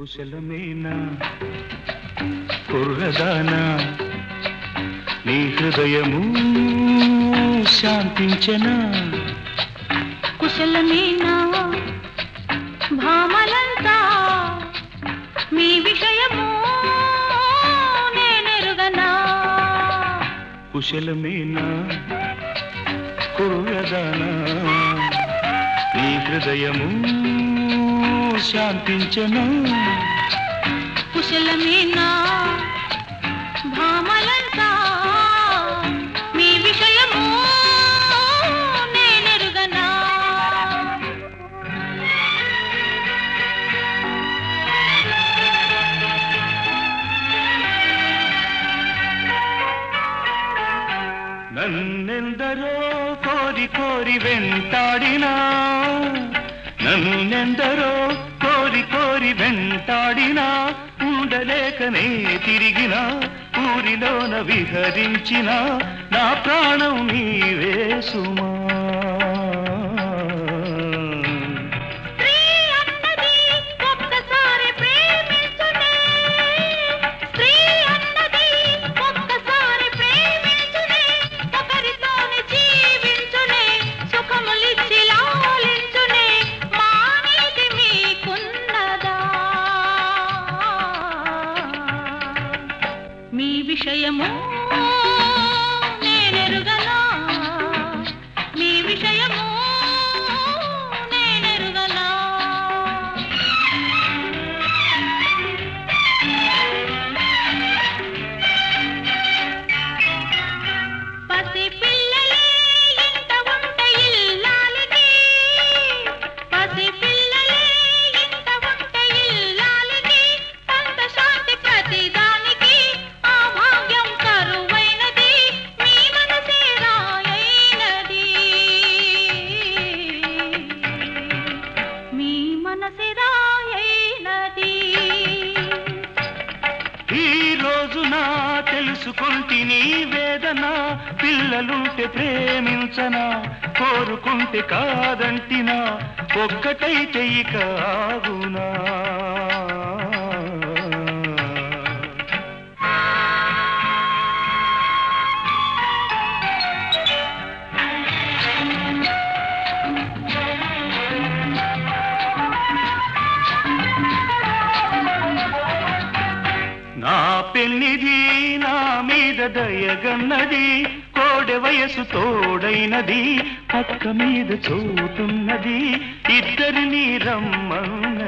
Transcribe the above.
కుశలమేనా కుర్రదానా నీ హృదయము శాంతించనా కుశలమేనా భామలంతా మీ విషయము నేనెరుగనా కుశలమేనా కుర్రదానా నీ హృదయము శాంతించనా కుశలమేనా భామలంతా మీ విషయము నేనెరుగనా నన్నెందరో కోరి కోరి వెంటాడినా నన్నెందరో కోరి కోరి వెంటాడినా ఉండలేకనే తిరిగిన ఊరిలోన విహరించిన నా ప్రాణం నీవే సుమా స్త్రీ అన్నది ఒక్కసారి ప్రేమించునే స్త్రీ అన్నది ఒక్కసారి ప్రేమించునే ఒకరితోని జీవించునే సుఖములిచ్చి లాలించునే మానేది మీకున్నదా మీ విషయము నేనెరుగనా మీ విషయము నేనెరుగనా పసి పిల్లలే ఇంట ఉంటే ఇల్లాలికి పసి పిల్లలే ఇంట ఉంటే ఇల్లాలికి పంత శాంతి ప్రతిదానికి ఆ భాగ్యం కరువైనది మీ మనసే రాయైనది మీ మనసే రాయైనది ఈ రోజున తెలుసుకుంటి నీ వేదన పిల్లలుంటే ప్రేమించనా కోరుకుంటే కాదంటినా ఒక్కటైతే ఇక ఆగునా నా పెన్నిది నా మీద దయగన్నది కోడె వయసు తోడైనది పక్క మీద చోటున్నది ఇద్దరిని రమ్మన్నది